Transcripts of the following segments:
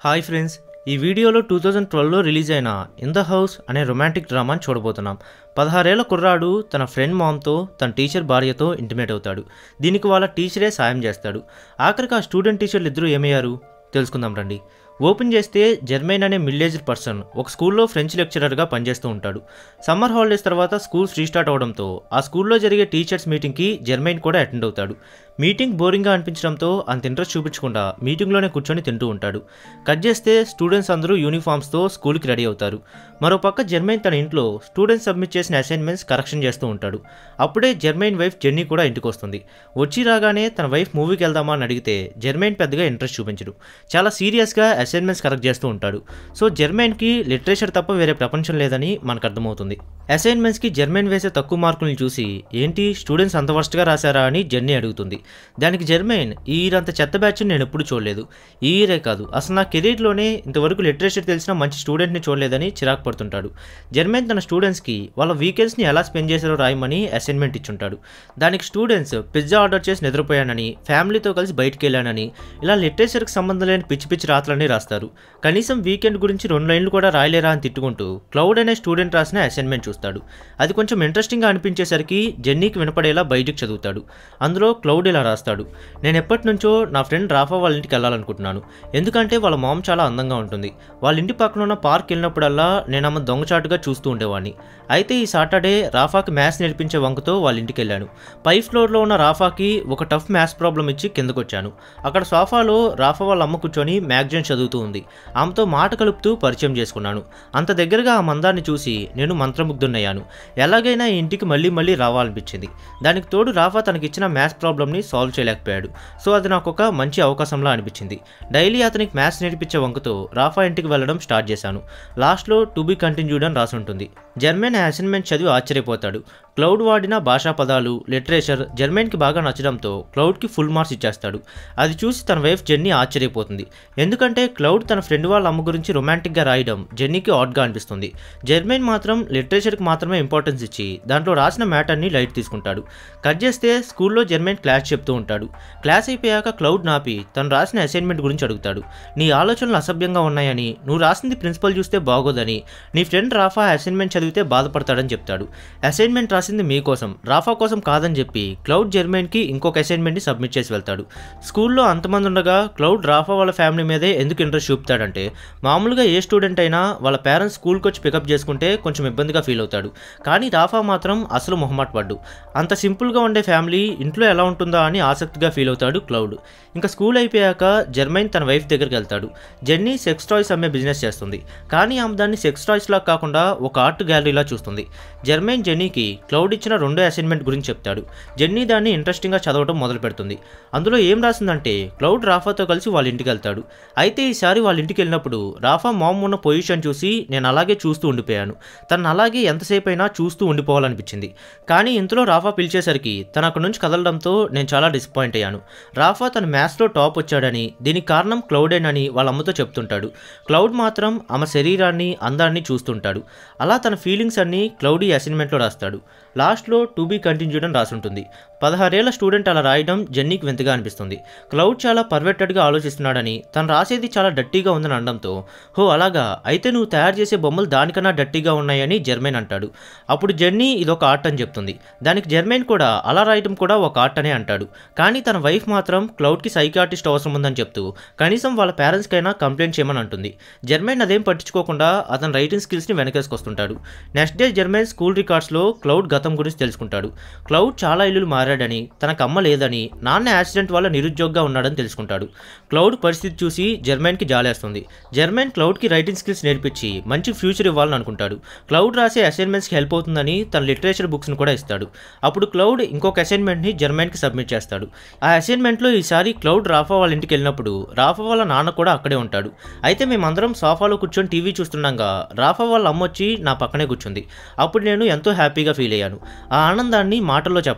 hi friends ఈ వీడియోలో two thousand ట్వెల్వ్లో రిలీజ్ అయిన ఇన్ ద హౌస్ అనే రొమాంటిక్ డ్రామాని చూడబోతున్నాం పదహారేళ్ల కుర్రాడు తన ఫ్రెండ్ మామ్తో తన టీచర్ భార్యతో ఇంటిమేట్ అవుతాడు దీనికి వాళ్ళ టీచరే సాయం చేస్తాడు ఆఖరికి ఆ స్టూడెంట్ టీచర్లు ఇద్దరు ఏమయ్యారు తెలుసుకుందాం రండి ఓపెన్ చేస్తే జర్మైన్ అనే మిల్లేజ్డ్ పర్సన్ ఒక స్కూల్లో ఫ్రెంచ్ లెక్చరర్గా పనిచేస్తూ ఉంటాడు సమ్మర్ హాలిడేస్ తర్వాత స్కూల్స్ రీస్టార్ట్ అవడంతో ఆ స్కూల్లో జరిగే టీచర్స్ మీటింగ్కి జర్మైన్ కూడా అటెండ్ అవుతాడు మీటింగ్ బోరింగ్గా అనిపించడంతో అంత ఇంట్రెస్ట్ చూపించకుండా మీటింగ్లోనే కూర్చొని తింటూ ఉంటాడు కట్ చేస్తే స్టూడెంట్స్ అందరూ యూనిఫామ్స్తో స్కూల్కి రెడీ అవుతారు మరోపక్క జర్మైన్ తన ఇంట్లో స్టూడెంట్స్ సబ్మిట్ చేసిన అసైన్మెంట్స్ కరెక్షన్ చేస్తూ ఉంటాడు అప్పుడే జర్మైన్ వైఫ్ జెన్నీ కూడా ఇంటికి వస్తుంది వచ్చి రాగానే తన వైఫ్ మూవీకి వెళ్దామా అని అడిగితే జర్మైన్ పెద్దగా ఇంట్రెస్ట్ చూపించడు చాలా సీరియస్గా అసైన్మెంట్స్ కరెక్ట్ చేస్తూ ఉంటాడు సో జర్మైన్కి లిటరేచర్ తప్ప వేరే ప్రపంచం లేదని మనకు అర్థమవుతుంది అసైన్మెంట్స్కి జర్మైన్ వేసే తక్కువ మార్కులను చూసి ఏంటి స్టూడెంట్స్ అంత వర్స్ట్గా రాశారా అని జెన్నీ అడుగుతుంది దానికి జర్మైన్ ఈ ఇయర్ అంత చెత్త బ్యాచ్ నేను ఎప్పుడు చూడలేదు ఈ ఇయరే కాదు అసలు నా కెరీర్లోనే ఇంతవరకు లిటరేచర్ తెలిసిన మంచి స్టూడెంట్ని చూడలేదని చిరాకు పడుతుంటాడు జర్మైన్ తన స్టూడెంట్స్కి వాళ్ళ వీకెండ్స్ని ఎలా స్పెండ్ చేశారో రాయమని అసైన్మెంట్ ఇచ్చుంటాడు దానికి స్టూడెంట్స్ పిజ్జా ఆర్డర్ చేసి నిద్రపోయానని ఫ్యామిలీతో కలిసి బయటికి వెళ్ళానని ఇలా లిటరేచర్కి సంబంధం లేని పిచ్చి పిచ్చి రాతలన్నీ రాస్తారు కనీసం వీకెండ్ గురించి రెండు లైన్లు కూడా రాయలేరా అని తిట్టుకుంటూ క్లౌడ్ అనే స్టూడెంట్ రాసిన అసైన్మెంట్ చూస్తాడు అది కొంచెం ఇంట్రెస్టింగ్గా అనిపించేసరికి జెన్నీకి వినపడేలా బయటికి చదువుతాడు అందులో క్లౌడ్ ఇలా రాస్తాడు నేను ఎప్పటి నుంచో నా ఫ్రెండ్ రాఫా వాళ్ళ ఇంటికి వెళ్ళాలనుకుంటున్నాను ఎందుకంటే వాళ్ళ మామ్ చాలా అందంగా ఉంటుంది వాళ్ళ ఇంటి పక్కన ఉన్న పార్క్ వెళ్ళినప్పుడల్లా నేను ఆమె దొంగచాటుగా చూస్తూ ఉండేవాడిని అయితే ఈ సాటర్డే రాఫాకి మ్యాథ్స్ నేర్పించే వంకతో వాళ్ళ ఇంటికి వెళ్ళాను పై ఫ్లోర్లో ఉన్న రాఫాకి ఒక టఫ్ మ్యాథ్స్ ప్రాబ్లం ఇచ్చి కిందకు వచ్చాను అక్కడ సోఫాలో రాఫా వాళ్ళ అమ్మ కూర్చొని మ్యాగజైన్ చదువుతూ ఉంది ఆమెతో మాట కలుపుతూ పరిచయం చేసుకున్నాను అంత దగ్గరగా ఆ మందాన్ని చూసి నేను మంత్రముగ్ధున్నయ్యాను ఎలాగైనా ఈ ఇంటికి మళ్ళీ మళ్ళీ రావాలనిపించింది దానికి తోడు రాఫా తనకిచ్చిన మ్యాథ్స్ ప్రాబ్లమ్ని సాల్వ్ చేయలేకపోయాడు సో అది నాకు ఒక మంచి అవకాశంలా అనిపించింది డైలీ అతనికి మ్యాథ్స్ నేర్పించే వంకతో రాఫా ఇంటికి వెళ్ళడం స్టార్ట్ చేశాను లాస్ట్లో టు బి కంటిన్యూడ్ అని రాసి ఉంటుంది జర్మన్ అసైన్మెంట్ చదివి ఆశ్చర్యపోతాడు క్లౌడ్ వాడిన భాషా పదాలు లిటరేచర్ జర్మన్కి బాగా నచ్చడంతో క్లౌడ్కి ఫుల్ మార్క్స్ ఇచ్చేస్తాడు అది చూసి తన వైఫ్ జెన్నీ ఆశ్చర్యపోతుంది ఎందుకంటే క్లౌడ్ తన ఫ్రెండ్ వాళ్ళ అమ్మ గురించి రొమాంటిక్గా రాయడం జెన్నీకి ఆడ్గా అనిపిస్తుంది జర్మైన్ మాత్రం లిటరేచర్కి మాత్రమే ఇంపార్టెన్స్ ఇచ్చి దాంట్లో రాసిన మ్యాటర్ని లైట్ తీసుకుంటాడు కట్ చేస్తే స్కూల్లో జర్మైన్ క్లాస్ చెప్తూ ఉంటాడు క్లాస్ అయిపోయాక క్లౌడ్ నాపి తను రాసిన అసైన్మెంట్ గురించి అడుగుతాడు నీ ఆలోచనలు అసభ్యంగా ఉన్నాయని నువ్వు రాసింది ప్రిన్సిపల్ చూస్తే బాగోదని నీ ఫ్రెండ్ రాఫా అసైన్మెంట్ చదివితే బాధపడతాడని చెప్తాడు అసైన్మెంట్ రాసింది మీకోసం రాఫా కోసం కాదని చెప్పి క్లౌడ్ జర్మైన్కి ఇంకొక అసైన్మెంట్ని సబ్మిట్ చేసి వెళ్తాడు స్కూల్లో అంతమంది ఉండగా క్లౌడ్ రాఫా వాళ్ళ ఫ్యామిలీ మీదే ఎందుకు ఇంట్రెస్ట్ చూపుతాడంటే మామూలుగా ఏ స్టూడెంట్ అయినా వాళ్ళ పేరెంట్స్ స్కూల్కి వచ్చి పికప్ చేసుకుంటే కొంచెం ఇబ్బందిగా ఫీల్ అవుతాడు కానీ రాఫా మాత్రం అసలు మొహమాట పడ్డు అంత సింపుల్గా ఉండే ఫ్యామిలీ ఇంట్లో ఎలా ఉంటుందా అని ఆసక్తిగా ఫీల్ అవుతాడు క్లౌడ్ ఇంకా స్కూల్ అయిపోయాక జర్మైన్ తన వైఫ్ దగ్గరికి వెళ్తాడు జెన్నీ సెక్స్ టాయ్స్ అమ్మే బిజినెస్ చేస్తుంది కానీ ఆమె దాన్ని సెక్స్ టాయ్స్లా కాకుండా ఒక ఆర్ట్ గ్యాలరీలా చూస్తుంది జర్మైన్ జెన్నీకి క్లౌడ్ ఇచ్చిన రెండో అసైన్మెంట్ గురించి చెప్తాడు జెన్నీ దాన్ని ఇంట్రెస్టింగ్గా చదవడం మొదలు పెడుతుంది అందులో ఏం రాసిందంటే క్లౌడ్ రాఫాతో కలిసి వాళ్ళ ఇంటికి వెళ్తాడు అయితే ఈసారి వాళ్ళ ఇంటికి వెళ్ళినప్పుడు రాఫా మామ్ ఉన్న పొజిషన్ చూసి నేను అలాగే చూస్తూ ఉండిపోయాను తను అలాగే ఎంతసేపు అయినా చూస్తూ ఉండిపోవాలనిపించింది కానీ ఇంతలో రాఫా పిలిచేసరికి తను అక్కడి నుంచి కదలడంతో నేను చాలా డిసప్పాయింట్ అయ్యాను రాఫా తన మ్యాథ్స్లో టాప్ వచ్చాడని దీనికి కారణం క్లౌడేనని వాళ్ళ అమ్మతో చెప్తుంటాడు క్లౌడ్ మాత్రం ఆమె శరీరాన్ని అందాన్ని చూస్తుంటాడు అలా తన ఫీలింగ్స్ అన్ని క్లౌడీ అసైన్మెంట్లో రాస్తాడు లాస్ట్లో టు బీ కంటిన్యూడ్ అని రాసుంటుంది పదహారేళ్ల స్టూడెంట్ అలా రాయడం జెన్నీకి వింతగా అనిపిస్తుంది క్లౌడ్ చాలా పర్ఫెక్టెడ్గా ఆలోచిస్తున్నాడని తను రాసేది చాలా డట్టీగా ఉందని అనడంతో హో అలాగా అయితే నువ్వు తయారు చేసే బొమ్మలు దానికన్నా డట్టీగా ఉన్నాయని జర్మైన్ అంటాడు అప్పుడు జెన్నీ ఇదొక ఆర్ట్ అని చెప్తుంది దానికి జర్మైన్ కూడా అలా రాయడం కూడా ఒక ఆర్ట్ అనే అంటాడు కానీ తన వైఫ్ మాత్రం క్లౌడ్కి సైకాటిస్ట్ అవసరం ఉందని చెప్తూ కనీసం వాళ్ళ పేరెంట్స్కైనా కంప్లైంట్ చేయమని అంటుంది జర్మైన్ అదేం పట్టించుకోకుండా అతని రైటింగ్ స్కిల్స్ని వెనకేసుకొస్తుంటాడు నెక్స్ట్ డే జర్మైన్ స్కూల్ రికార్డ్స్లో క్లౌడ్ గతం గురించి తెలుసుకుంటాడు క్లౌడ్ చాలా ఇల్లులు మారాడని తనకు అమ్మ లేదని నాన్న యాక్సిడెంట్ వల్ల నిరుద్యోగంగా ఉన్నాడని తెలుసుకుంటాడు క్లౌడ్ పరిస్థితి చూసి జర్మైన్కి జాలేస్తుంది జర్మైన్ క్లౌడ్కి రైటింగ్ స్కిల్స్ నేర్పించి మంచి ఫ్యూచర్ ఇవ్వాలని అనుకుంటాడు క్లౌడ్ రాసే అసైన్మెంట్స్కి హెల్ప్ అవుతుందని తన లిటరేచర్ బుక్స్ని కూడా ఇస్తాడు అప్పుడు క్లౌడ్ ఇంకొక అసైన్మెంట్ని జర్మైన్కి సబ్మిట్ చేస్తాడు ఆ అసైన్మెంట్లో ఈసారి క్లౌడ్ రాఫా వాళ్ళ ఇంటికి వెళ్ళినప్పుడు రాఫా వాళ్ళ నాన్న కూడా అక్కడే ఉంటాడు అయితే మేమందరం సోఫాలో కూర్చొని టీవీ చూస్తుండగా రాఫా వాళ్ళ అమ్మ వచ్చి నా పక్కనే కూర్చుంది అప్పుడు నేను ఎంతో హ్యాపీగా ఫీల్ అయ్యాను ఆ ఆనందాన్ని మాటల్లో చెప్పలేను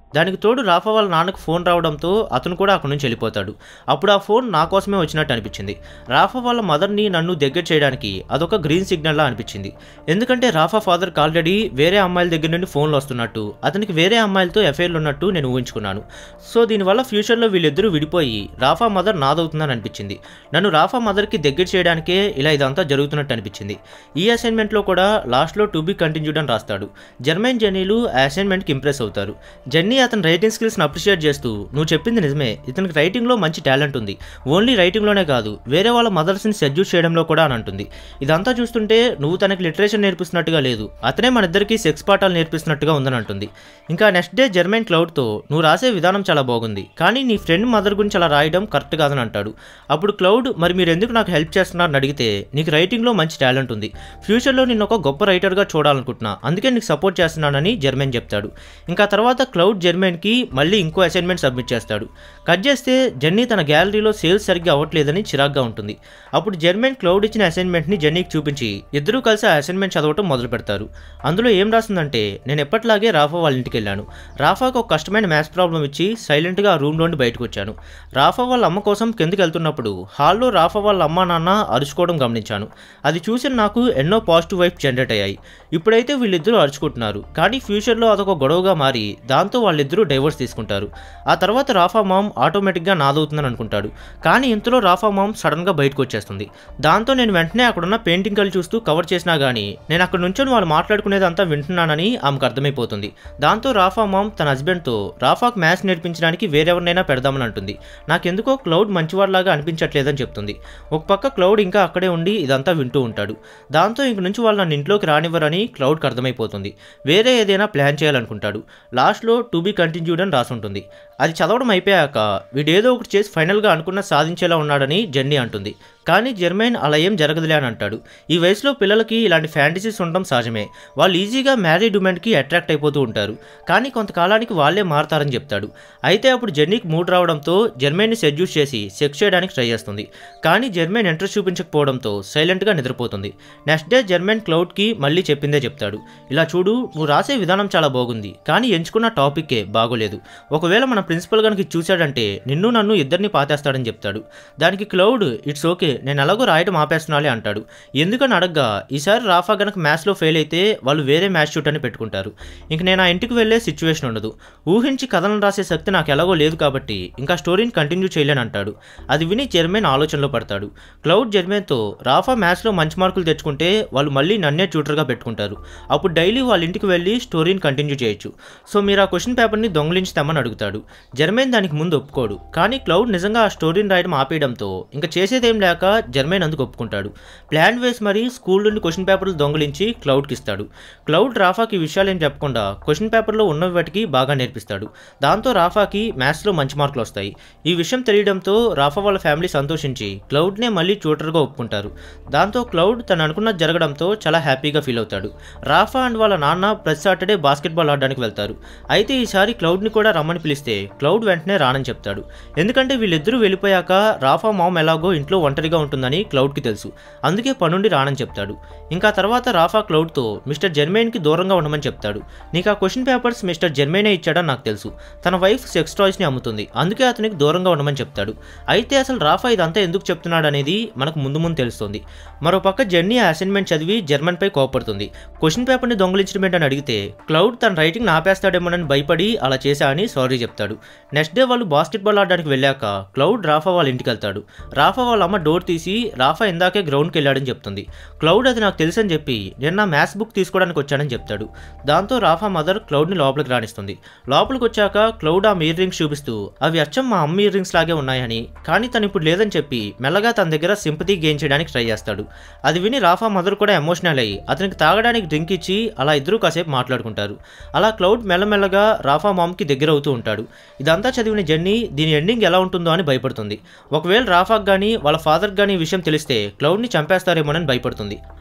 దానికి తోడు రాఫా వాళ్ళ నాన్నకు ఫోన్ రావడంతో అతను కూడా అక్కడి నుంచి వెళ్ళిపోతాడు అప్పుడు ఆ ఫోన్ నా కోసమే వచ్చినట్టు అనిపించింది రాఫా వాళ్ళ మదర్ని నన్ను దగ్గర చేయడానికి అదొక గ్రీన్ సిగ్నల్లా అనిపించింది ఎందుకంటే రాఫా ఫాదర్కి ఆల్రెడీ వేరే అమ్మాయిల దగ్గర నుండి ఫోన్లు వస్తున్నట్టు అతనికి వేరే అమ్మాయిలతో ఎఫైర్లు ఉన్నట్టు నేను ఊహించుకున్నాను సో దీనివల్ల ఫ్యూచర్లో వీళ్ళిద్దరూ విడిపోయి రాఫా మదర్ నాదవుతుందని అనిపించింది నన్ను రాఫా మదర్కి దగ్గర చేయడానికే ఇలా ఇదంతా జరుగుతున్నట్టు అనిపించింది ఈ అసైన్మెంట్లో కూడా లాస్ట్లో టు బి కంటిన్యూడ్ అని రాస్తాడు జర్మైన్ జెన్నీలు ఆ అసైన్మెంట్కి ఇంప్రెస్ అవుతారు జెన్నీ అతని రైటింగ్ స్కిల్స్ని అప్రిషియేట్ చేస్తూ నువ్వు చెప్పింది నిజమే ఇతనికి రైటింగ్లో మంచి టాలెంట్ ఉంది ఓన్లీ రైటింగ్లోనే కాదు వేరే వాళ్ళ మదర్స్ని సెడ్యూస్ చేయడంలో కూడా అని అంటుంది ఇదంతా చూస్తుంటే నువ్వు తనకి లిటరేచర్ నేర్పిస్తున్నట్టుగా లేదు అతనే మన ఇద్దరికి సెక్స్ పాఠాలు నేర్పిస్తున్నట్టుగా ఉందని అంటుంది ఇంకా నెక్స్ట్ డే జర్మైన్ క్లౌడ్తో నువ్వు రాసే విధానం చాలా బాగుంది కానీ నీ ఫ్రెండ్ మదర్ గురించి అలా రాయడం కరెక్ట్ కాదని అంటాడు అప్పుడు క్లౌడ్ మరి మీరు ఎందుకు నాకు హెల్ప్ చేస్తున్నారని అడిగితే నీకు రైటింగ్లో మంచి టాలెంట్ ఉంది ఫ్యూచర్లో నేను ఒక గొప్ప రైటర్గా చూడాలనుకుంటున్నా అందుకే నీకు సపోర్ట్ చేస్తున్నానని జర్మైన్ చెప్తాడు ఇంకా తర్వాత క్లౌడ్ జర్మైన్కి మళ్ళీ ఇంకో అసైన్మెంట్ సబ్మిట్ చేస్తాడు కట్ చేస్తే జెన్నీ తన గ్యాలరీలో సేల్స్ సరిగ్గా అవ్వట్లేదని చిరాగ్గా ఉంటుంది అప్పుడు జర్మైన్ క్లౌడ్ ఇచ్చిన అసైన్మెంట్ని జెన్నీకి చూపించి ఇద్దరూ కలిసి ఆ అసైన్మెంట్ చదవటం మొదలు పెడతారు అందులో ఏం రాస్తుందంటే నేను ఎప్పటిలాగే రాఫా వాళ్ళ ఇంటికి వెళ్ళాను రాఫాకు ఒక కష్టమైన మ్యాథ్స్ ప్రాబ్లం ఇచ్చి సైలెంట్గా ఆ రూమ్లో నుండి బయటకు వచ్చాను రాఫా వాళ్ళ అమ్మ కోసం కిందకి వెళ్తున్నప్పుడు హాల్లో రాఫా వాళ్ళ అమ్మ నాన్న అరుచుకోవడం గమనించాను అది చూసిన నాకు ఎన్నో పాజిటివ్ వైఫ్ జనరేట్ అయ్యాయి ఇప్పుడైతే వీళ్ళిద్దరూ అరుచుకుంటున్నారు కానీ ఫ్యూచర్లో అదొక గొడవగా మారి దాంతో వాళ్ళిద్దరూ డైవర్స్ తీసుకుంటారు ఆ తర్వాత రాఫా మామ్ ఆటోమేటిక్గా నాదవుతుందని అనుకుంటాడు కానీ ఇంతలో రాఫా మామ్ సడన్గా బయటకు వచ్చేస్తుంది దాంతో నేను వెంటనే అక్కడున్న పెయింటింగ్ కళ్ళు చూస్తూ కవర్ చేసినా కానీ నేను అక్కడ నుంచొని వాళ్ళు మాట్లాడుకునేదంతా వింటున్నానని ఆమెకు అర్థమైపోతుంది దాంతో రాఫా మామ్ తన హస్బెండ్తో రాఫాకు మ్యాథ్స్ నేర్పించడానికి వేరెవరినైనా పెడదామని అంటుంది నాకెందుకో క్లౌడ్ మంచివాడిలాగా అనిపించట్లేదని చెప్తుంది ఒక పక్క క్లౌడ్ ఇంకా అక్కడే ఉండి ఇదంతా వింటూ ఉంటాడు దాంతో ఇంక నుంచి వాళ్ళు నన్ను ఇంట్లోకి రానివ్వరని క్లౌడ్కి అర్థమైపోతుంది వేరే ఏదైనా ప్లాన్ చేయాలనుకుంటాడు లాస్ట్లో టు బీ కంటిన్యూడ్ అని రాసుంటుంది అది చదవడం అయిపోయాక వీడేదో ఒకటి చేసి ఫైనల్గా అనుకున్న సాధించేలా ఉన్నాడని జెన్నీ అంటుంది కానీ జెర్మైన్ అలా ఏం జరగదులే అని అంటాడు ఈ వయసులో పిల్లలకి ఇలాంటి ఫ్యాంటసీస్ ఉండడం సహజమే వాళ్ళు ఈజీగా మ్యారీడ్ ఉమెన్కి అట్రాక్ట్ అయిపోతూ ఉంటారు కానీ కొంతకాలానికి వాళ్ళే మారతారని చెప్తాడు అయితే అప్పుడు జెన్నీకి మూడ్ రావడంతో జెర్మైన్ని సెడ్యూస్ చేసి సెక్స్ చేయడానికి ట్రై చేస్తుంది కానీ జెర్మైన్ ఇంట్రెస్ట్ చూపించకపోవడంతో సైలెంట్గా నిద్రపోతుంది నెక్స్ట్ డే జెర్మైన్ క్లౌడ్కి మళ్ళీ చెప్పిందే చెప్తాడు ఇలా చూడు నువ్వు రాసే విధానం చాలా బాగుంది కానీ ఎంచుకున్న టాపిక్కే బాగోలేదు ఒకవేళ మన ప్రిన్సిపల్ కనుక ఇది చూశాడంటే నిన్ను నన్ను ఇద్దరిని పాతేస్తాడని చెప్తాడు దానికి క్లౌడ్ ఇట్స్ ఓకే నేను ఎలాగో రాయడం ఆపేస్తున్నాలే అంటాడు ఎందుకని అడగ్గా ఈసారి రాఫా గనక మ్యాథ్స్లో ఫెయిల్ అయితే వాళ్ళు వేరే మ్యాథ్స్ షూట్ అని పెట్టుకుంటారు ఇంక నేను ఆ ఇంటికి వెళ్ళే సిచ్యువేషన్ ఉండదు ఊహించి కథలను రాసే శక్తి నాకు ఎలాగో లేదు కాబట్టి ఇంకా స్టోరీని కంటిన్యూ చేయలేని అంటాడు అది విని జెర్మైన్ ఆలోచనలో పడతాడు క్లౌడ్ జెర్మైన్తో రాఫా మ్యాథ్స్లో మంచి మార్కులు తెచ్చుకుంటే వాళ్ళు మళ్ళీ నన్నే ట్యూటర్గా పెట్టుకుంటారు అప్పుడు డైలీ వాళ్ళ ఇంటికి వెళ్ళి స్టోరీని కంటిన్యూ చేయొచ్చు సో మీరు ఆ క్వశ్చన్ పేపర్ని దొంగిలించి తెమ్మని అడుగుతాడు జెర్మైన్ దానికి ముందు ఒప్పుకోడు కానీ క్లౌడ్ నిజంగా ఆ స్టోరీని రాయడం ఆపేయడంతో ఇంకా చేసేదేం లేక జెర్మైన్ అందుకు ఒప్పుకుంటాడు ప్లాన్ వేసి మరీ స్కూల్ నుండి క్వశ్చన్ పేపర్లు దొంగిలించి క్లౌడ్కి ఇస్తాడు క్లౌడ్ రాఫాకి ఈ విషయాలు ఏం చెప్పకుండా క్వశ్చన్ పేపర్లో ఉన్నవి వాటికి బాగా నేర్పిస్తాడు దాంతో రాఫాకి మ్యాథ్స్లో మంచి మార్కులు వస్తాయి ఈ విషయం తెలియడంతో రాఫా వాళ్ళ ఫ్యామిలీ సంతోషించి క్లౌడ్నే మళ్ళీ ట్యూటర్గా ఒప్పుకుంటారు దాంతో క్లౌడ్ తను అనుకున్నది జరగడంతో చాలా హ్యాపీగా ఫీల్ అవుతాడు రాఫా అండ్ వాళ్ళ నాన్న ప్రతి సాటర్డే బాస్కెట్బాల్ ఆడడానికి వెళ్తారు అయితే ఈసారి క్లౌడ్ని కూడా రమ్మని పిలిస్తే క్లౌడ్ వెంటనే రానని చెప్తాడు ఎందుకంటే వీళ్ళిద్దరూ వెళ్ళిపోయాక రాఫా మామ్ ఎలాగో ఇంట్లో ఒంటరిగా ఉంటుందని క్లౌడ్కి తెలుసు అందుకే పనుండి రానని చెప్తాడు ఇంకా తర్వాత రాఫా క్లౌడ్తో మిస్టర్ జెర్మైన్కి దూరంగా ఉండమని చెప్తాడు నీకు ఆ క్వశ్చన్ పేపర్స్ మిస్టర్ జెర్మైనే ఇచ్చాడని నాకు తెలుసు తన వైఫ్ సెక్స్ టాయ్స్ని అమ్ముతుంది అందుకే అతనికి దూరంగా ఉండమని చెప్తాడు అయితే అసలు రాఫా ఇదంతా ఎందుకు చెప్తున్నాడు అనేది మనకు ముందు ముందు తెలుస్తుంది మరోపక్క జెన్నీ ఆ అసైన్మెంట్ చదివి జర్మన్పై కోపడుతుంది క్వశ్చన్ పేపర్ని దొంగలించడం ఏంటని అడిగితే క్లౌడ్ తన రైటింగ్ ఆపేస్తాడేమోనని భయపడి అలా చేశా అని సారీ చెప్తాడు నెక్స్ట్ డే వాళ్ళు బాస్కెట్బాల్ ఆడడానికి వెళ్ళాక క్లౌడ్ రాఫా వాళ్ళ ఇంటికి వెళ్తాడు రాఫా వాళ్ళ అమ్మ డోర్ తీసి రాఫా ఇందాకే గ్రౌండ్కి వెళ్ళాడని చెప్తుంది క్లౌడ్ అది నాకు తెలుసని చెప్పి నేను నా మ్యాథ్స్ బుక్ తీసుకోవడానికి వచ్చానని చెప్తాడు దాంతో రాఫా మదర్ క్లౌడ్ని లోపలికి రాణిస్తుంది లోపలికి వచ్చాక క్లౌడ్ ఆ ఇయర్ రింగ్స్ చూపిస్తూ అవి అచ్చం మా అమ్మ ఇయర్ రింగ్స్ లాగే ఉన్నాయని కానీ తను ఇప్పుడు లేదని చెప్పి మెల్లగా తన దగ్గర సింపతి గెయిన్ చేయడానికి ట్రై చేస్తాడు అది విని రాఫా మదర్ కూడా ఎమోషనల్ అయ్యి అతనికి తాగడానికి డ్రింక్ ఇచ్చి అలా ఇద్దరూ కాసేపు మాట్లాడుకుంటారు అలా క్లౌడ్ మెల్లమెల్లగా రాఫా మామ్కి దగ్గర అవుతూ ఉంటాడు ఇదంతా చదివిన జెన్నీ దీని ఎండింగ్ ఎలా ఉంటుందో అని భయపడుతుంది ఒకవేళ రాఫాక్ కానీ వాళ్ళ ఫాదర్కి కానీ ఈ విషయం తెలిస్తే క్లౌడ్ని చంపేస్తారేమోనని భయపడుతుంది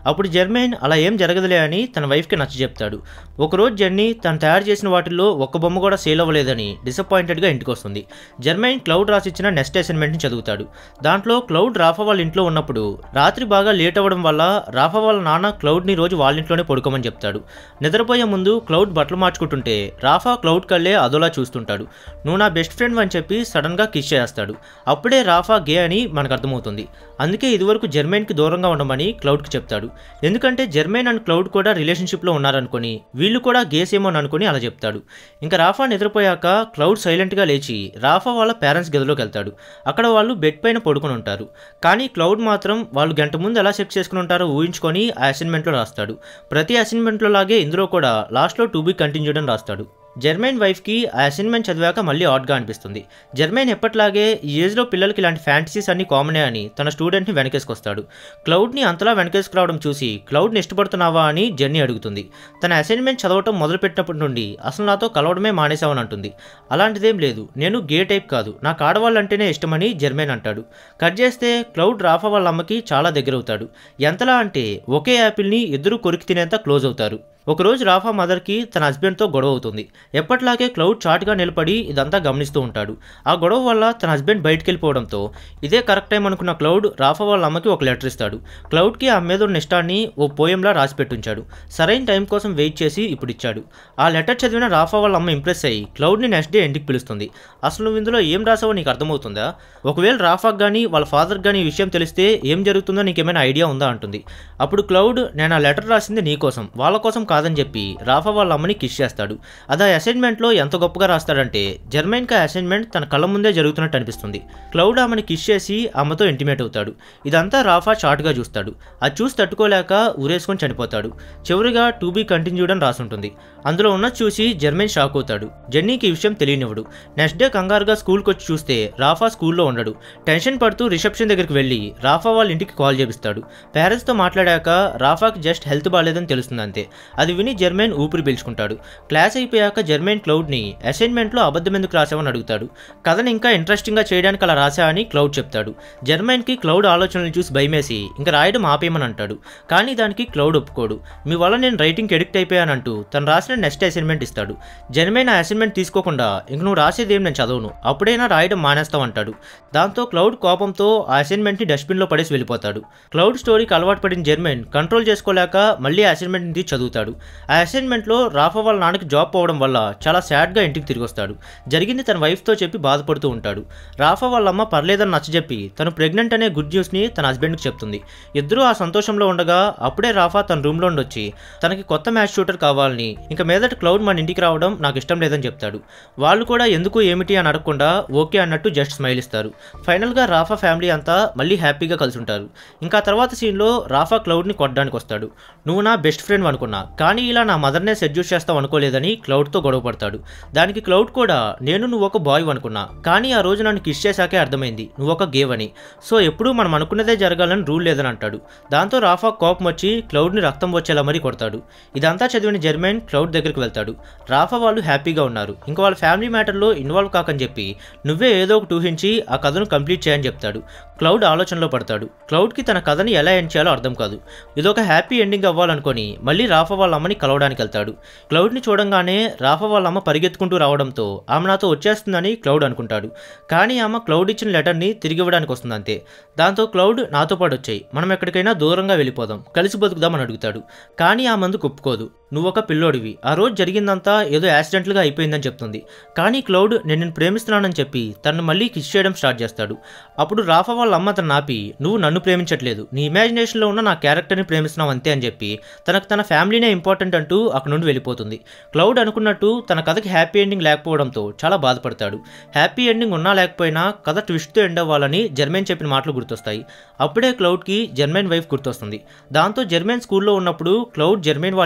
అప్పుడు జెర్మైన్ అలా ఏం జరగదులే అని తన వైఫ్కి నచ్చ చెప్తాడు ఒకరోజు జెన్నీ తను తయారు చేసిన వాటిల్లో ఒక్క బొమ్మ కూడా సేల్ అవ్వలేదని డిసప్పాయింటెడ్గా ఇంటికి వస్తుంది జెర్మైన్ క్లౌడ్ రాసిచ్చిన నెక్స్ట్ అసైన్మెంట్ని చదువుతాడు దాంట్లో క్లౌడ్ రాఫా వాళ్ళ ఇంట్లో ఉన్నప్పుడు రాత్రి బాగా లేట్ అవ్వడం వల్ల రాఫా వాళ్ళ నాన్న క్లౌడ్ని రోజు వాళ్ళ ఇంట్లోనే పడుకోమని చెప్తాడు నిద్రపోయే ముందు క్లౌడ్ బట్టలు మార్చుకుంటుంటే రాఫా క్లౌడ్ కళ్ళే అదోలా చూస్తుంటాడు నువ్వు నా బెస్ట్ ఫ్రెండ్ అని చెప్పి సడన్గా కిస్ చేస్తాడు అప్పుడే రాఫా గే అని మనకు అర్థమవుతుంది అందుకే ఇదివరకు జెర్మైన్కి దూరంగా ఉండమని క్లౌడ్కి చెప్తాడు ఎందుకంటే జెర్మైన్ అండ్ క్లౌడ్ కూడా రిలేషన్షిప్లో ఉన్నారనుకొని వీళ్ళు కూడా గేస్ ఏమో అని అనుకుని అలా చెప్తాడు ఇంకా రాఫా నిద్రపోయాక క్లౌడ్ సైలెంట్గా లేచి రాఫా వాళ్ళ పేరెంట్స్ గదిలోకి వెళ్తాడు అక్కడ వాళ్ళు బెడ్ పైన పడుకుని ఉంటారు కానీ క్లౌడ్ మాత్రం వాళ్ళు గంట ముందు ఎలా సెట్ చేసుకుని ఉంటారో ఊహించుకొని ఆ అసైన్మెంట్లో రాస్తాడు ప్రతి అసైన్మెంట్లో లాగే ఇందులో కూడా లాస్ట్లో టు బీ కంటిన్యూడ్ అని రాస్తాడు జెర్మైన్ వైఫ్కి ఆ అసైన్మెంట్ చదివాక మళ్ళీ ఆడ్గా అనిపిస్తుంది జెర్మైన్ ఎప్పట్లాగే ఈ ఏజ్లో పిల్లలకి ఇలాంటి ఫ్యాంటసీస్ అన్ని కామనే అని తన స్టూడెంట్ని వెనకేసుకొస్తాడు క్లౌడ్ని అంతలా వెనకేసుకురావడం చూసి క్లౌడ్ని ఇష్టపడుతున్నావా అని జెన్నీ అడుగుతుంది తన అసైన్మెంట్ చదవటం మొదలుపెట్టినప్పటి నుండి అసలు నాతో కలవడమే మానేసావని అంటుంది అలాంటిదేం లేదు నేను గే టైప్ కాదు నాకు ఆడవాళ్ళంటేనే ఇష్టమని జెర్మైన్ అంటాడు కట్ చేస్తే క్లౌడ్ రాఫా వాళ్ళ అమ్మకి చాలా దగ్గరవుతాడు ఎంతలా అంటే ఒకే యాపిల్ని ఇద్దరు కొరికి తినేంత క్లోజ్ అవుతారు ఒకరోజు రాఫా మదర్కి తన హస్బెండ్తో గొడవ అవుతుంది ఎప్పట్లాగే క్లౌడ్ చాటుగా నిలబడి ఇదంతా గమనిస్తూ ఉంటాడు ఆ గొడవ వల్ల తన హస్బెండ్ బయటికి వెళ్ళిపోవడంతో ఇదే కరెక్ట్ టైం అనుకున్న క్లౌడ్ రాఫా వాళ్ళ అమ్మకి ఒక లెటర్ ఇస్తాడు క్లౌడ్కి ఆ మీద ఉన్న ఇష్టాన్ని ఓ పోయంలా రాసి పెట్టుంచాడు సరైన టైం కోసం వెయిట్ చేసి ఇప్పుడు ఇచ్చాడు ఆ లెటర్ చదివిన రాఫా వాళ్ళ అమ్మ ఇంప్రెస్ అయ్యి క్లౌడ్ని నెక్స్ట్ డే ఇంటికి పిలుస్తుంది అసలు నువ్వు ఇందులో ఏం రాసావో నీకు అర్థమవుతుందా ఒకవేళ రాఫాకి కానీ వాళ్ళ ఫాదర్ కానీ ఈ విషయం తెలిస్తే ఏం జరుగుతుందో నీకేమైనా ఐడియా ఉందా అంటుంది అప్పుడు క్లౌడ్ నేను ఆ లెటర్ రాసింది నీ కోసం వాళ్ళ కోసం కాదని చెప్పి రాఫా వాళ్ళ అమ్మని కిస్ చేస్తాడు అది ఆ అసైన్మెంట్లో ఎంత గొప్పగా రాస్తాడంటే జర్మైన్కి ఆ అసైన్మెంట్ తన కళ్ళ ముందే జరుగుతున్నట్టు అనిపిస్తుంది క్లౌడ్ ఆమెను కిస్ చేసి ఆమెతో ఇంటిమేట్ అవుతాడు ఇదంతా రాఫా షార్ట్గా చూస్తాడు అది చూసి తట్టుకోలేక ఊరేసుకొని చనిపోతాడు చివరిగా టు బీ కంటిన్యూడ్ అని రాసుంటుంది అందులో ఉన్నది చూసి జర్మైన్ షాక్ అవుతాడు జెన్నీకి ఈ విషయం తెలియనివ్వడు నెక్స్ట్ డే కంగారుగా స్కూల్కి వచ్చి చూస్తే రాఫా స్కూల్లో ఉండడు టెన్షన్ పడుతూ రిసెప్షన్ దగ్గరికి వెళ్ళి రాఫా వాళ్ళ ఇంటికి కాల్ చేపిస్తాడు పేరెంట్స్తో మాట్లాడాక రాఫాకి జస్ట్ హెల్త్ బాగాలేదని తెలుస్తుంది అంతే అది విని జర్మైన్ ఊపిరి పీల్చుకుంటాడు క్లాస్ అయిపోయాక జర్మైన్ క్లౌడ్ని అసైన్మెంట్లో అబద్ధం ఎందుకు రాసావని అడుగుతాడు కథను ఇంకా ఇంట్రెస్టింగ్గా చేయడానికి అలా రాసా అని క్లౌడ్ చెప్తాడు జర్మైన్కి క్లౌడ్ ఆలోచనలు చూసి భయమేసి ఇంకా రాయడం ఆపేయమని అంటాడు కానీ దానికి క్లౌడ్ ఒప్పుకోడు మీ వల్ల నేను రైటింగ్కి ఎడిక్ట్ అయిపోయానంటూ తను రాసిన నెక్స్ట్ అసైన్మెంట్ ఇస్తాడు జర్మైన్ ఆ అసైన్మెంట్ తీసుకోకుండా ఇంక నువ్వు రాసేదేం నేను చదవను అప్పుడైనా రాయడం మానేస్తావు అంటాడు దాంతో క్లౌడ్ కోపంతో ఆ అసైన్మెంట్ని డస్ట్బిన్లో పడేసి వెళ్ళిపోతాడు క్లౌడ్ స్టోరీకి అలవాటు పడిన జర్మైన్ కంట్రోల్ చేసుకోలేక మళ్ళీ ఆ అసైన్మెంట్ని తీసి చదువుతాడు ఆ అసైన్మెంట్లో రాఫా వాళ్ళ నాన్నకి జాబ్ పోవడం వల్ల చాలా సాడ్గా ఇంటికి తిరిగి వస్తాడు జరిగింది తన వైఫ్తో చెప్పి బాధపడుతూ ఉంటాడు రాఫా వాళ్ళ అమ్మ పర్లేదని నచ్చజెప్పి తను ప్రెగ్నెంట్ అనే గుడ్ న్యూస్ని తన హస్బెండ్కి చెప్తుంది ఇద్దరూ ఆ సంతోషంలో ఉండగా అప్పుడే రాఫా తన రూమ్లో నుండి వచ్చి తనకి కొత్త మ్యాచ్ షూటర్ కావాలని ఇంకా మీదట క్లౌడ్ మన ఇంటికి రావడం నాకు ఇష్టం లేదని చెప్తాడు వాళ్ళు కూడా ఎందుకు ఏమిటి అని అడగకుండా ఓకే అన్నట్టు జస్ట్ స్మైల్ ఇస్తారు ఫైనల్గా రాఫా ఫ్యామిలీ అంతా మళ్ళీ హ్యాపీగా కలిసి ఉంటారు ఇంకా తర్వాత సీన్లో రాఫా క్లౌడ్ని కొట్టడానికి వస్తాడు నువ్వు నా బెస్ట్ ఫ్రెండ్ అనుకున్నా కానీ ఇలా నా మదర్నే సెడ్యూస్ చేస్తావు అనుకోలేదని క్లౌడ్తో గొడవ పడతాడు దానికి క్లౌడ్ కూడా నేను నువ్వు ఒక బాయ్ అనుకున్నా కానీ ఆ రోజు నన్ను కిస్ చేశాకే అర్థమైంది నువ్వు ఒక గేవ్ అని సో ఎప్పుడూ మనం అనుకున్నదే జరగాలని రూల్ లేదని అంటాడు దాంతో రాఫా కోపం వచ్చి క్లౌడ్ని రక్తం వచ్చేలా మరీ కొడతాడు ఇదంతా చదివిన జర్మైన్ క్లౌడ్ దగ్గరికి వెళ్తాడు రాఫా వాళ్ళు హ్యాపీగా ఉన్నారు ఇంకా వాళ్ళ ఫ్యామిలీ మ్యాటర్లో ఇన్వాల్వ్ కాకని చెప్పి నువ్వే ఏదో ఒకటి ఊహించి ఆ కథను కంప్లీట్ చేయని చెప్తాడు క్లౌడ్ ఆలోచనలో పడతాడు క్లౌడ్కి తన కథని ఎలా ఎండ్ చేయాలో అర్థం కాదు ఇదొక హ్యాపీ ఎండింగ్ అవ్వాలనుకొని మళ్ళీ రాఫా వాళ్ళ అమ్మని కలవడానికి వెళ్తాడు క్లౌడ్ని చూడంగానే రాఫా వాళ్ళ అమ్మ పరిగెత్తుకుంటూ రావడంతో ఆమె నాతో వచ్చేస్తుందని క్లౌడ్ అనుకుంటాడు కానీ ఆమె క్లౌడ్ ఇచ్చిన లెటర్ని తిరిగి ఇవ్వడానికి వస్తుంది అంతే దాంతో క్లౌడ్ నాతో పాటు వచ్చాయి మనం ఎక్కడికైనా దూరంగా వెళ్ళిపోదాం కలిసి బతుకుదామని అడుగుతాడు కానీ ఆ మందుకు ఒప్పుకోదు నువ్వు ఒక పిల్లోడివి ఆ రోజు జరిగిందంతా ఏదో యాక్సిడెంట్లుగా అయిపోయిందని చెప్తుంది కానీ క్లౌడ్ నేను నిన్ను ప్రేమిస్తున్నానని చెప్పి తనను మళ్ళీ కిస్ చేయడం స్టార్ట్ చేస్తాడు అప్పుడు రాఫా వాళ్ళ అమ్మ తను ఆపి నువ్వు నన్ను ప్రేమించట్లేదు నీ ఇమాజినేషన్లో ఉన్న నా క్యారెక్టర్ని ప్రేమిస్తున్నావు అంతే అని చెప్పి తనకు తన ఫ్యామిలీనే ఇంపార్టెంట్ అంటూ అక్కడ నుండి వెళ్ళిపోతుంది క్లౌడ్ అనుకున్నట్టు తన కథకి హ్యాపీ ఎండింగ్ లేకపోవడంతో చాలా బాధపడతాడు హ్యాపీ ఎండింగ్ ఉన్నా లేకపోయినా కథ ట్విస్ట్తో ఎండ్ అవ్వాలని జర్మైన్ చెప్పిన మాటలు గుర్తొస్తాయి అప్పుడే క్లౌడ్కి జర్మైన్ వైఫ్ గుర్తొస్తుంది దాంతో జర్మైన్ స్కూల్లో ఉన్నప్పుడు క్లౌడ్ జర్మైన్ వాళ్ళ ఇంటికి వెళ్తాడు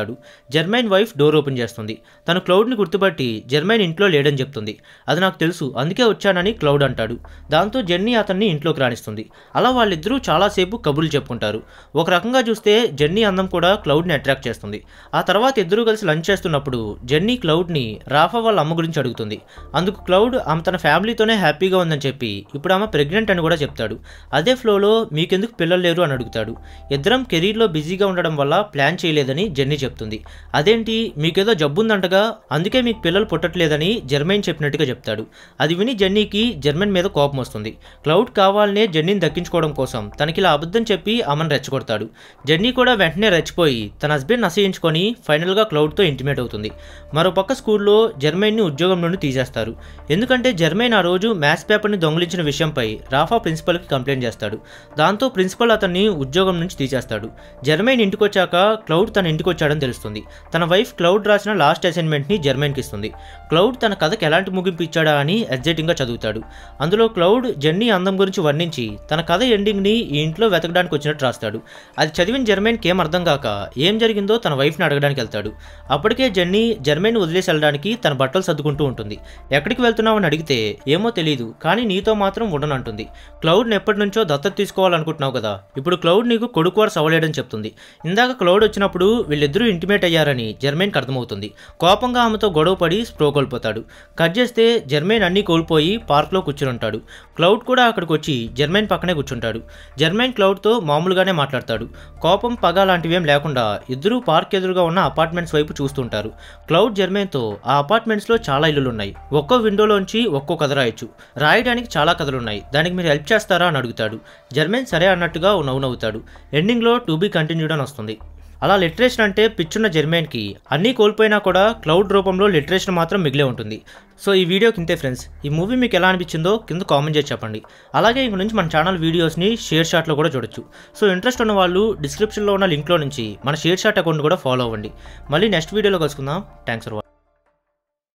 వెళ్తాడు జర్మైన్ వైఫ్ డోర్ ఓపెన్ చేస్తుంది తను క్లౌడ్ని గుర్తుపట్టి జర్మైన్ ఇంట్లో లేడని చెప్తుంది అది నాకు తెలుసు అందుకే వచ్చానని క్లౌడ్ అంటాడు దాంతో జెన్నీ అతన్ని ఇంట్లోకి రాణిస్తుంది అలా వాళ్ళిద్దరూ చాలాసేపు కబుర్లు చెప్పుకుంటారు ఒక రకంగా చూస్తే జెన్నీ అందం కూడా క్లౌడ్ని అట్రాక్ట్ చేస్తుంది ఆ తర్వాత ఇద్దరూ కలిసి లంచ్ చేస్తున్నప్పుడు జెన్నీ క్లౌడ్ని రాఫా వాళ్ళ అమ్మ గురించి అడుగుతుంది అందుకు క్లౌడ్ ఆమె తన ఫ్యామిలీతోనే హ్యాపీగా ఉందని చెప్పి ఇప్పుడు ఆమె ప్రెగ్నెంట్ అని కూడా చెప్తాడు అదే ఫ్లోలో మీకెందుకు పిల్లలు లేరు అని అడుగుతాడు ఇద్దరం కెరీర్లో బిజీగా ఉండడం వల్ల ప్లాన్ చేయలేదని జెన్నీ చెప్తుంది అదేంటి మీకేదో జబ్బు ఉందంటగా అందుకే మీకు పిల్లలు పుట్టట్లేదని జర్మైన్ చెప్పినట్టుగా చెప్తాడు అది విని జెన్నీకి జర్మన్ మీద కోపం వస్తుంది క్లౌడ్ కావాలనే జెన్నీని దక్కించుకోవడం కోసం తనకి ఇలా అబద్ధం చెప్పి ఆమెను రెచ్చగొడతాడు జెన్నీ కూడా వెంటనే రెచ్చిపోయి తన హస్బెండ్ నశయించుకొని ఫైనల్గా క్లౌడ్తో ఇంటిమేట్ అవుతుంది మరోపక్క స్కూల్లో జర్మైన్ని ఉద్యోగం నుండి తీసేస్తారు ఎందుకంటే జర్మైన్ ఆ రోజు మ్యాథ్స్ పేపర్ని దొంగిలించిన విషయంపై రాఫా ప్రిన్సిపల్కి కంప్లైంట్ చేస్తాడు దాంతో ప్రిన్సిపల్ అతన్ని ఉద్యోగం నుంచి తీసేస్తాడు జర్మైన్ ఇంటికి వచ్చాక క్లౌడ్ తన ఇంటికి వచ్చాడని తెలుస్తుంది తన వైఫ్ క్లౌడ్ రాసిన లాస్ట్ అసైన్మెంట్ని జర్మైన్కి ఇస్తుంది క్లౌడ్ తన కథకి ఎలాంటి ముగింపు ఇచ్చాడా అని ఎగ్జైటింగ్గా చదువుతాడు అందులో క్లౌడ్ జెన్నీ అందం గురించి వర్ణించి తన కథ ఎండింగ్ని ఈ ఇంట్లో వెతకడానికి వచ్చినట్టు రాస్తాడు అది చదివిన జర్మైన్కి ఏం అర్థం కాక ఏం జరిగిందో తన వైఫ్ని అడగడానికి వెళ్తాడు అప్పటికే జెన్నీ జర్మైన్ వదిలేసి వెళ్ళడానికి తన బట్టలు సర్దుకుంటూ ఉంటుంది ఎక్కడికి వెళ్తున్నావని అడిగితే ఏమో తెలియదు కానీ నీతో మాత్రం ఉండనంటుంది క్లౌడ్ని ఎప్పటి నుంచో దత్తత తీసుకోవాలనుకుంటున్నావు కదా ఇప్పుడు క్లౌడ్ నీకు కొడుకు వారు సవలేడని చెప్తుంది ఇందాక క్లౌడ్ వచ్చినప్పుడు వీళ్ళిద్దరూ ఇంటిమేట్ అయ్యారని జర్మైన్కి అర్థమవుతుంది కోపంగా ఆమెతో గొడవ పడి స్ప్రో కోల్పోతాడు కట్ చేస్తే జర్మైన్ అన్నీ కోల్పోయి పార్క్లో కూర్చుని ఉంటాడు క్లౌడ్ కూడా అక్కడికి వచ్చి జర్మైన్ పక్కనే కూర్చుంటాడు జర్మైన్ క్లౌడ్తో మామూలుగానే మాట్లాడతాడు కోపం పగ లాంటివేం లేకుండా ఇద్దరూ పార్క్ ఎదురుగా ఉన్న అపార్ట్మెంట్స్ వైపు చూస్తుంటారు క్లౌడ్ జర్మైన్తో ఆ అపార్ట్మెంట్స్లో చాలా ఇల్లులు ఉన్నాయి ఒక్కో విండోలోంచి ఒక్కో కథ రాయొచ్చు రాయడానికి చాలా కథలు ఉన్నాయి దానికి మీరు హెల్ప్ చేస్తారా అని అడుగుతాడు జర్మైన్ సరే అన్నట్టుగా నవ్వు నవ్వుతాడు ఎండింగ్లో టు బీ కంటిన్యూడ్ అని వస్తుంది అలా లిటరేషన్ అంటే పిచ్చున్న జర్మైన్కి అన్నీ కోల్పోయినా కూడా క్లౌడ్ రూపంలో లిటరేషన్ మాత్రం మిగిలే ఉంటుంది సో ఈ వీడియోకి ఇంతే ఫ్రెండ్స్ ఈ మూవీ మీకు ఎలా అనిపించిందో కింద కామెంట్ చేసి చెప్పండి అలాగే ఇంక నుంచి మన ఛానల్ వీడియోస్ని షేర్ షాట్లో కూడా చూడొచ్చు సో ఇంట్రెస్ట్ ఉన్న వాళ్ళు డిస్క్రిప్షన్లో ఉన్న లింక్లో నుంచి మన షేర్ షాట్ అకౌంట్ కూడా ఫాలో అవ్వండి మళ్ళీ నెక్స్ట్ వీడియోలో కలుసుకుందాం థ్యాంక్స్ ఫర్ వాచింగ్